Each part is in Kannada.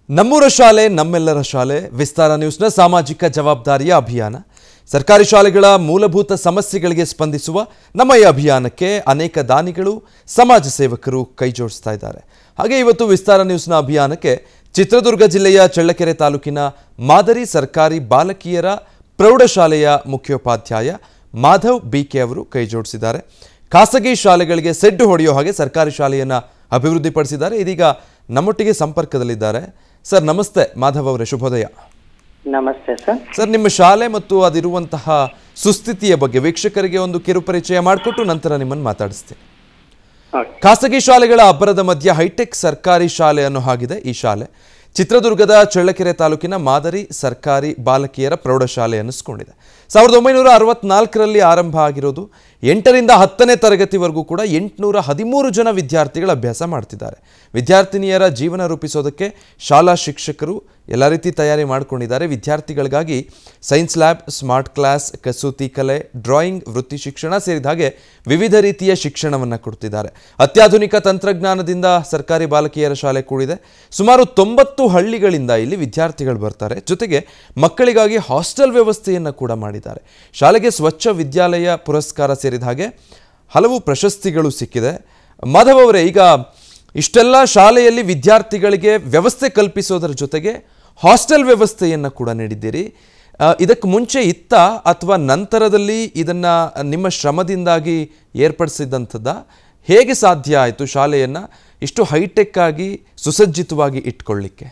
ನಮ್ಮೂರ ಶಾಲೆ ನಮ್ಮೆಲ್ಲರ ಶಾಲೆ ವಿಸ್ತಾರ ನ್ಯೂಸ್ನ ಸಾಮಾಜಿಕ ಜವಾಬ್ದಾರಿಯ ಅಭಿಯಾನ ಸರ್ಕಾರಿ ಶಾಲೆಗಳ ಮೂಲಭೂತ ಸಮಸ್ಯೆಗಳಿಗೆ ಸ್ಪಂದಿಸುವ ನಮ್ಮ ಈ ಅಭಿಯಾನಕ್ಕೆ ಅನೇಕ ದಾನಿಗಳು ಸಮಾಜ ಸೇವಕರು ಕೈಜೋಡಿಸ್ತಾ ಇದ್ದಾರೆ ಹಾಗೆ ಇವತ್ತು ವಿಸ್ತಾರ ನ್ಯೂಸ್ನ ಅಭಿಯಾನಕ್ಕೆ ಚಿತ್ರದುರ್ಗ ಜಿಲ್ಲೆಯ ಚಳ್ಳಕೆರೆ ತಾಲೂಕಿನ ಮಾದರಿ ಸರ್ಕಾರಿ ಬಾಲಕಿಯರ ಪ್ರೌಢಶಾಲೆಯ ಮುಖ್ಯೋಪಾಧ್ಯಾಯ ಮಾಧವ್ ಬಿಕೆ ಅವರು ಕೈಜೋಡಿಸಿದ್ದಾರೆ ಖಾಸಗಿ ಶಾಲೆಗಳಿಗೆ ಸೆಡ್ಡು ಹೊಡೆಯೋ ಹಾಗೆ ಸರ್ಕಾರಿ ಶಾಲೆಯನ್ನು ಅಭಿವೃದ್ಧಿಪಡಿಸಿದ್ದಾರೆ ಇದೀಗ ನಮ್ಮೊಟ್ಟಿಗೆ ಸಂಪರ್ಕದಲ್ಲಿದ್ದಾರೆ ಸರ್ ನಮಸ್ತೆ ಮಾಧವ್ ಅವರೇ ಶುಭೋದಯ ನಮಸ್ತೆ ಸರ್ ಸರ್ ನಿಮ್ಮ ಶಾಲೆ ಮತ್ತು ಅದಿರುವಂತಹ ಸುಸ್ಥಿತಿಯ ಬಗ್ಗೆ ವೀಕ್ಷಕರಿಗೆ ಒಂದು ಕಿರು ಪರಿಚಯ ಮಾಡಿಕೊಟ್ಟು ನಂತರ ನಿಮ್ಮನ್ನು ಮಾತಾಡಿಸ್ತೀನಿ ಓಕೆ ಖಾಸಗಿ ಶಾಲೆಗಳ ಅಬ್ಬರದ ಮಧ್ಯೆ ಹೈಟೆಕ್ ಸರ್ಕಾರಿ ಶಾಲೆ ಅನ್ನೋ ಹಾಗಿದೆ ಈ ಶಾಲೆ ಚಿತ್ರದುರ್ಗದ ಚಳ್ಳಕೆರೆ ತಾಲೂಕಿನ ಮಾದರಿ ಸರ್ಕಾರಿ ಬಾಲಕಿಯರ ಪ್ರೌಢಶಾಲೆ ಅನ್ನಿಸ್ಕೊಂಡಿದೆ ಸಾವಿರದ ಒಂಬೈನೂರ ಅರವತ್ನಾಲ್ಕರಲ್ಲಿ ಆರಂಭ ಆಗಿರೋದು ಎಂಟರಿಂದ ಹತ್ತನೇ ತರಗತಿವರೆಗೂ ಕೂಡ ಎಂಟುನೂರ ಹದಿಮೂರು ಜನ ವಿದ್ಯಾರ್ಥಿಗಳು ಅಭ್ಯಾಸ ಮಾಡ್ತಿದ್ದಾರೆ ವಿದ್ಯಾರ್ಥಿನಿಯರ ಜೀವನ ರೂಪಿಸೋದಕ್ಕೆ ಶಾಲಾ ಶಿಕ್ಷಕರು ಎಲ್ಲ ರೀತಿ ತಯಾರಿ ಮಾಡಿಕೊಂಡಿದ್ದಾರೆ ವಿದ್ಯಾರ್ಥಿಗಳಿಗಾಗಿ ಸೈನ್ಸ್ ಲ್ಯಾಬ್ ಸ್ಮಾರ್ಟ್ ಕ್ಲಾಸ್ ಕಸೂತಿ ಕಲೆ ಡ್ರಾಯಿಂಗ್ ವೃತ್ತಿ ಶಿಕ್ಷಣ ಸೇರಿದ ಹಾಗೆ ವಿವಿಧ ರೀತಿಯ ಶಿಕ್ಷಣವನ್ನು ಕೊಡ್ತಿದ್ದಾರೆ ಅತ್ಯಾಧುನಿಕ ತಂತ್ರಜ್ಞಾನದಿಂದ ಸರ್ಕಾರಿ ಬಾಲಕಿಯರ ಶಾಲೆ ಕೂಡಿದೆ ಸುಮಾರು ತೊಂಬತ್ತು ಹಳ್ಳಿಗಳಿಂದ ಇಲ್ಲಿ ವಿದ್ಯಾರ್ಥಿಗಳು ಬರ್ತಾರೆ ಜೊತೆಗೆ ಮಕ್ಕಳಿಗಾಗಿ ಹಾಸ್ಟೆಲ್ ವ್ಯವಸ್ಥೆಯನ್ನು ಕೂಡ ಮಾಡಿದ್ದಾರೆ ಶಾಲೆಗೆ ಸ್ವಚ್ಛ ವಿದ್ಯಾಲಯ ಪುರಸ್ಕಾರ ಸೇರಿದ ಹಾಗೆ ಹಲವು ಪ್ರಶಸ್ತಿಗಳು ಸಿಕ್ಕಿದೆ ಮಾಧವ್ ಅವರೇ ಈಗ ಇಷ್ಟೆಲ್ಲ ಶಾಲೆಯಲ್ಲಿ ವಿದ್ಯಾರ್ಥಿಗಳಿಗೆ ವ್ಯವಸ್ಥೆ ಕಲ್ಪಿಸೋದರ ಜೊತೆಗೆ ಹಾಸ್ಟೆಲ್ ವ್ಯವಸ್ಥೆಯನ್ನು ಕೂಡ ನೀಡಿದ್ದೀರಿ ಆ, ಇದಕ್ಕೆ ಮುಂಚೆ ಇತ್ತ ಅಥವಾ ನಂತರದಲ್ಲಿ ಇದನ್ನ ನಿಮ್ಮ ಶ್ರಮದಿಂದಾಗಿ ಏರ್ಪಡಿಸಿದಂಥದ್ದ ಹೇಗೆ ಸಾಧ್ಯ ಆಯಿತು ಶಾಲೆಯನ್ನು ಇಷ್ಟು ಹೈಟೆಕ್ ಆಗಿ ಸುಸಜ್ಜಿತವಾಗಿ ಇಟ್ಕೊಳ್ಳಿಕ್ಕೆ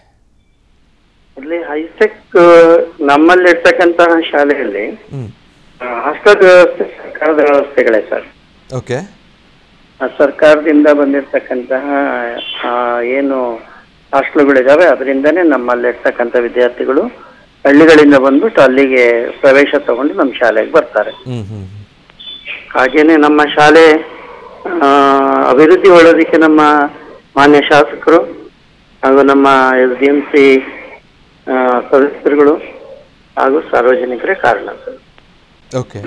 ಇಲ್ಲಿ ಹೈಟೆಕ್ ನಮ್ಮಲ್ಲಿ ಇರ್ತಕ್ಕಂತಹ ಶಾಲೆಯಲ್ಲಿ ಹ್ಮ್ ಹಾಸ್ಟೆಲ್ ವ್ಯವಸ್ಥೆ ಸರ್ಕಾರದ ವ್ಯವಸ್ಥೆಗಳೇ ಸರ್ ಓಕೆ ಆ ಸರ್ಕಾರದಿಂದ ಬಂದಿರತಕ್ಕಂತಹ ಆ, ಏನು ಹಾಸ್ಟೆಲ್ಗಳಿದಾವೆ ಅದರಿಂದನೇ ನಮ್ಮಲ್ಲಿ ಇರ್ತಕ್ಕಂಥ ವಿದ್ಯಾರ್ಥಿಗಳು ಹಳ್ಳಿಗಳಿಂದ ಬಂದ್ಬಿಟ್ಟು ಅಲ್ಲಿಗೆ ಪ್ರವೇಶ ತಗೊಂಡು ನಮ್ಮ ಶಾಲೆಗೆ ಬರ್ತಾರೆ ಹ್ಮ್ ಹ್ಮ್ ಹ್ಮ್. ಹಾಗೇನೆ ನಮ್ಮ ಶಾಲೆ ಆ, ಅಭಿವೃದ್ಧಿ ಹೊಳೋದಕ್ಕೆ ನಮ್ಮ ಮಾನ್ಯ ಶಾಸಕರು ಹಾಗೂ ನಮ್ಮ ಎಸ್ ಡಿ ಎಂ ಸಿ ಸದಸ್ಯರುಗಳು ಹಾಗೂ ಸಾರ್ವಜನಿಕರೇ ಕಾರಣ ಸರ್ ಓಕೆ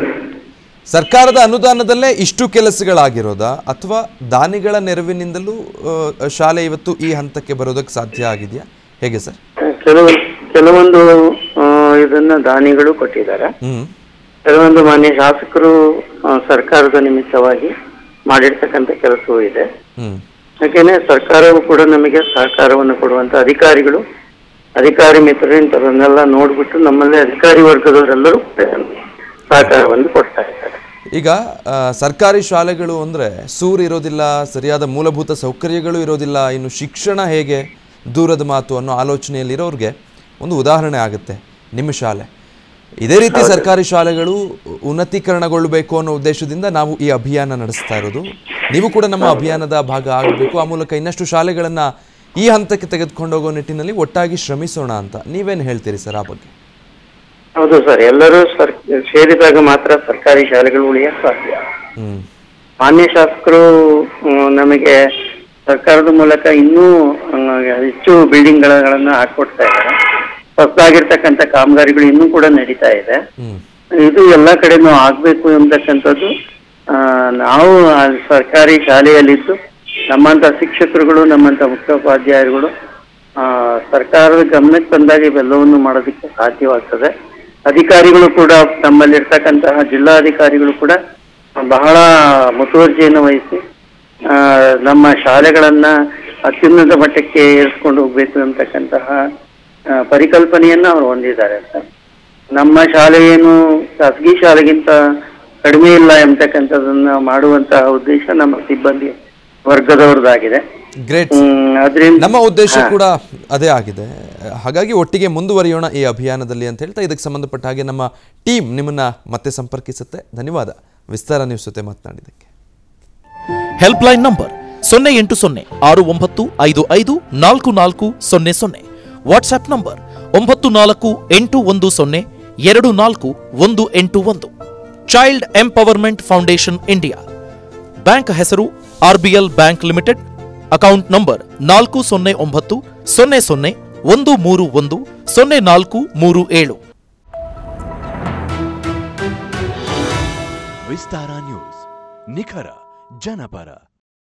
ಸರ್ಕಾರದ ಅನುದಾನದಲ್ಲೇ ಇಷ್ಟು ಕೆಲಸಗಳಾಗಿರೋದಾ ಅಥವಾ ದಾನಿಗಳ ನೆರವಿನಿಂದಲೂ ಆ, ಶಾಲೆ ಇವತ್ತು ಈ ಹಂತಕ್ಕೆ ಬರೋದಕ್ಕೆ ಸಾಧ್ಯ ಆಗಿದೆಯಾ ಹೇಗೆ ಸರ್ ಕೆಲವು ಕೆಲವೊಂದು ಆ, ಇದನ್ನ ದಾನಿಗಳು ಕೊಟ್ಟಿದ್ದಾರೆ ಹ್ಮ್ ಕೆಲವೊಂದು ಮಾನ್ಯ ಶಾಸಕರು ಆ, ಸರ್ಕಾರದ ನಿಮಿತ್ತವಾಗಿ ಮಾಡಿರ್ತಕ್ಕಂಥ ಕೆಲಸವೂ ಇದೆ ಹ್ಮ್ ಯಾಕೆಂದ್ರೆ ಸರ್ಕಾರವು ಕೂಡ ನಮಗೆ ಸಹಕಾರವನ್ನು ಕೊಡುವಂತ ಅಧಿಕಾರಿಗಳು ಅಧಿಕಾರಿ ಮಿತ್ರರು ಇಂಥವನ್ನೆಲ್ಲ ನೋಡ್ಬಿಟ್ಟು ನಮ್ಮಲ್ಲಿ ಅಧಿಕಾರಿ ವರ್ಗದವರೆಲ್ಲರೂ ಕೂಡ ಸಹಕಾರವನ್ನು ಕೊಡ್ತಾ ಇದ್ದಾರೆ ಈಗ ಆ, ಸರ್ಕಾರಿ ಶಾಲೆಗಳು ಅಂದರೆ ಸೂರು ಇರೋದಿಲ್ಲ ಸರಿಯಾದ ಮೂಲಭೂತ ಸೌಕರ್ಯಗಳು ಇರೋದಿಲ್ಲ ಇನ್ನು ಶಿಕ್ಷಣ ಹೇಗೆ ದೂರದ ಮಾತು ಅನ್ನೋ ಆಲೋಚನೆಯಲ್ಲಿರೋರಿಗೆ ಒಂದು ಉದಾಹರಣೆ ಆಗುತ್ತೆ ನಿಮ್ಮ ಶಾಲೆ ಇದೇ ರೀತಿ ಸರ್ಕಾರಿ ಶಾಲೆಗಳು ಉನ್ನತೀಕರಣಗೊಳ್ಳಬೇಕು ಅನ್ನೋ ಉದ್ದೇಶದಿಂದ ನಾವು ಈ ಅಭಿಯಾನ ನಡೆಸ್ತಾ ಇರೋದು ನೀವು ಕೂಡ ನಮ್ಮ ಅಭಿಯಾನದ ಭಾಗ ಆಗಬೇಕು ಆ ಮೂಲಕ ಇನ್ನಷ್ಟು ಶಾಲೆಗಳನ್ನು ಈ ಹಂತಕ್ಕೆ ತೆಗೆದುಕೊಂಡು ಹೋಗೋ ನಿಟ್ಟಿನಲ್ಲಿ ಒಟ್ಟಾಗಿ ಶ್ರಮಿಸೋಣ ಅಂತ ನೀವೇನು ಹೇಳ್ತೀರಿ ಸರ್ ಆ ಬಗ್ಗೆ ಹೌದು ಸರ್ ಎಲ್ಲರೂ ಸರ್ ಸೇರಿದಾಗ ಮಾತ್ರ ಸರ್ಕಾರಿ ಶಾಲೆಗಳು ಉಳಿಯಕ್ಕೆ ಸಾಧ್ಯ ಹ್ಮ್ ಮಾನ್ಯ ಶಾಸಕರು ಮ್, ನಮಗೆ ಸರ್ಕಾರದ ಮೂಲಕ ಇನ್ನೂ ಮ್, ಹೆಚ್ಚು ಬಿಲ್ಡಿಂಗ್ಗಳನ್ನ ಹಾಕೊಡ್ತಾ ಇದ್ದಾರೆ ಹೊಸದಾಗಿರ್ತಕ್ಕಂಥ ಕಾಮಗಾರಿಗಳು ಇನ್ನೂ ಕೂಡ ನಡೀತಾ ಇದೆ ಹ್ಮ್ ಇದು ಎಲ್ಲ ಕಡೆನೂ ಆಗ್ಬೇಕು ಎಂಬತಕ್ಕಂಥದ್ದು ಆ, ನಾವು ಆ ಸರ್ಕಾರಿ ಶಾಲೆಯಲ್ಲಿದ್ದು ನಮ್ಮಂತ ಶಿಕ್ಷಕರುಗಳು ನಮ್ಮಂತ ಮುಖ್ಯೋಪಾಧ್ಯಾಯರುಗಳು ಆ, ಸರ್ಕಾರದ ಗಮನಕ್ಕೆ ತಂದಾಗ ಇವೆಲ್ಲವನ್ನು ಮಾಡೋದಕ್ಕೆ ಸಾಧ್ಯವಾಗ್ತದೆ ಅಧಿಕಾರಿಗಳು ಕೂಡ ನಮ್ಮಲ್ಲಿರ್ತಕ್ಕಂತಹ ಜಿಲ್ಲಾಧಿಕಾರಿಗಳು ಕೂಡ ಬಹಳ ಮುತುವರ್ಜಿಯನ್ನು ವಹಿಸಿ ಆ, ನಮ್ಮ ಶಾಲೆಗಳನ್ನ ಅತ್ಯುನ್ನತ ಮಟ್ಟಕ್ಕೆ ಏರಿಸ್ಕೊಂಡು ಹೋಗ್ಬೇಕು ಅಂತಕ್ಕಂತಹ ಆ, ಪರಿಕಲ್ಪನೆಯನ್ನ ಅವರು ಹೊಂದಿದ್ದಾರೆ ಸರ್ ನಮ್ಮ ಶಾಲೆ ಏನು ಖಾಸಗಿ ಶಾಲೆಗಿಂತ ಕಡಿಮೆ ಇಲ್ಲ ಎಂಬತಕ್ಕಂಥದ್ದನ್ನ ಮಾಡುವಂತಹ ಉದ್ದೇಶ ನಮ್ಮ ಸಿಬ್ಬಂದಿ ವರ್ಗದವ್ರದ್ದಾಗಿದೆ ಗ್ರೇಟ್ ಹ್ಮ್, ಅದ್ರಿಂದ ನಮ್ಮ ಉದ್ದೇಶ ಕೂಡ ಅದೇ ಆಗಿದೆ ಹಾಗಾಗಿ ಒಟ್ಟಿಗೆ ಮುಂದುವರಿಯೋಣ ಈ ಅಭಿಯಾನದಲ್ಲಿ ಅಂತ ಹೇಳ್ತಾ ಇದಕ್ಕೆ ಸಂಬಂಧಪಟ್ಟ ಹಾಗೆ ನಮ್ಮ ಟೀಮ್ ನಿಮ್ಮನ್ನ ಮತ್ತೆ ಸಂಪರ್ಕಿಸುತ್ತೆ ಧನ್ಯವಾದ ವಿಸ್ತಾರ ನ್ಯೂಸ್ ಜೊತೆ ಮಾತನಾಡಿದ್ದಕ್ಕೆ ಹೆಲ್ಪ್ಲೈನ್ ನಂಬರ್ ಸೊನ್ನೆ ಎಂಟು ಸೊನ್ನೆ ಆರು ಒಂಬತ್ತು ಐದು ಐದು ನಾಲ್ಕು ನಾಲ್ಕು ಸೊನ್ನೆ ಸೊನ್ನೆ ವಾಟ್ಸ್ಆಪ್ ನಂಬರ್ ಒಂಬತ್ತು ನಾಲ್ಕು ಎಂಟು ಒಂದು ಸೊನ್ನೆ ಎರಡು ನಾಲ್ಕು ಒಂದು ಎಂಟು ಒಂದು child empowerment foundation India bank ಹೆಸರು RBL bank limited account number ನಾಲ್ಕು ಸೊನ್ನೆ ಒಂಬತ್ತು ಸೊನ್ನೆ ಸೊನ್ನೆ ಒಂದು ಮೂರು ಒಂದು ಸೊನ್ನೆ ನಾಲ್ಕು ಮೂರು ಏಳು ವಿಸ್ತಾರ ನ್ಯೂಸ್ ನಿಖರ ಜನಪರ